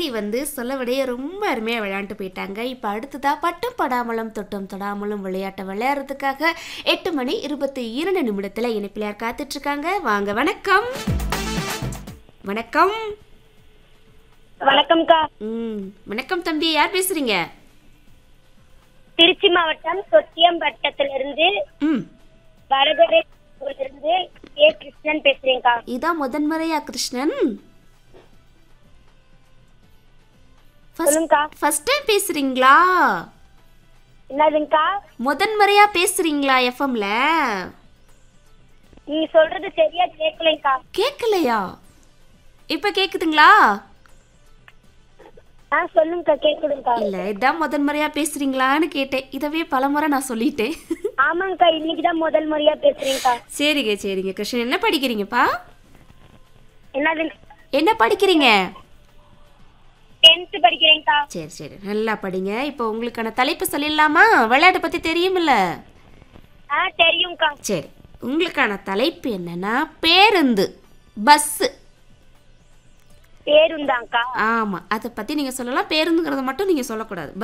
அஸ்வினி வந்து சொல்லவிடையே ரொம்ப அருமையாக விளையாண்டு போயிட்டாங்க இப்போ அடுத்ததா பட்டும் படாமலும் தொட்டும் தொடாமலும் விளையாட்டை விளையாடுறதுக்காக எட்டு மணி இருபத்தி இரண்டு நிமிடத்தில் இணைப்பில் யார் காத்துட்டு இருக்காங்க வாங்க வணக்கம் வணக்கம் வணக்கம்க்கா ம் வணக்கம் தம்பி யார் பேசுறீங்க திருச்சி மாவட்டம் தொட்டியம் வட்டத்திலிருந்து ம் வடகரை இருந்து ஏ கிருஷ்ணன் பேசுறேன்க்கா இதான் முதன்முறையா கிருஷ்ணன் சொல்லுங்கக்கா ஃபர்ஸ்ட் டைம் பேசுறீங்களா என்னதுங்கக்கா முதன்முறையா பேசுறீங்களா எஃப்எம்ல நீங்க சொல்றது சரியா கேட்கலைங்கக்கா கேட்கலையா இப்ப கேக்குதுங்களா ஆ சொல்லுங்கக்கா கேட்குதுங்கக்கா இல்ல இதான் முதன்முறையா பேசுறீங்களான்னு கேட்டேன் இதவே பலமுறை நான் சொல்லிட்டேன் ஆமாங்கக்கா இன்னைக்கு தான் முதல் முறையா பேசுறேங்கக்கா சரிங்க சரிங்க கிருஷ்ணன் என்ன படிக்கிறீங்கப்பா என்னதுங்க என்ன படிக்கிறீங்க டென்த் படிக்கிறேங்கக்கா சரி சரி நல்லா படிங்க இப்போ உங்களுக்கான தலைப்பு சொல்லிடலாமா விளையாட்டை பத்தி தெரியுமில்ல ஆ தெரியும்க்கா சரி உங்களுக்கான தலைப்பு என்னன்னா பேருந்து பஸ்ஸு பேருந்தாங்க்கா ஆமா அதை பத்தி நீங்க சொல்லலாம் பேருந்துங்கிறத மட்டும் நீங்க சொல்லக்கூடாது